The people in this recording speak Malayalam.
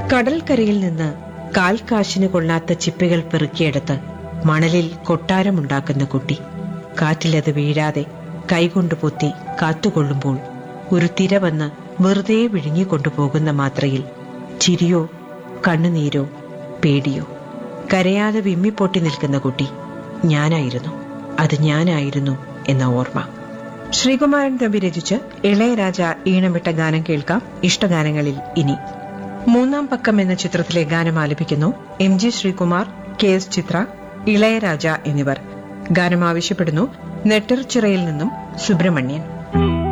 കടൽക്കരയിൽ നിന്ന് കാൽ കാശിന് കൊള്ളാത്ത ചിപ്പികൾ പെറുക്കിയെടുത്ത് മണലിൽ കൊട്ടാരമുണ്ടാക്കുന്ന കുട്ടി കാറ്റിലത് വീഴാതെ കൈകൊണ്ട് പൊത്തി കാത്തുകൊള്ളുമ്പോൾ ഒരു തിര വന്ന് വെറുതെ വിഴുങ്ങിക്കൊണ്ടുപോകുന്ന മാത്രയിൽ ചിരിയോ കണ്ണുനീരോ പേടിയോ കരയാതെ വിമ്മിപ്പൊട്ടി നിൽക്കുന്ന കുട്ടി ഞാനായിരുന്നു അത് ഞാനായിരുന്നു എന്ന ഓർമ്മ ശ്രീകുമാരൻ തമ്പി രചിച്ച് ഇളയരാജ ഈണമിട്ട ഗാനം കേൾക്കാം ഇഷ്ടഗാനങ്ങളിൽ ഇനി മൂന്നാം പക്കം എന്ന ചിത്രത്തിലെ ഗാനം ആലപിക്കുന്നു M G Sreekumar K S Chithra Ilayaraja എന്നിവർ ഗാനം ആവശ്യപ്പെടുന്നു നെട്ടർച്ചിറയിൽ നിന്നും സുബ്രഹ്മണ്യൻ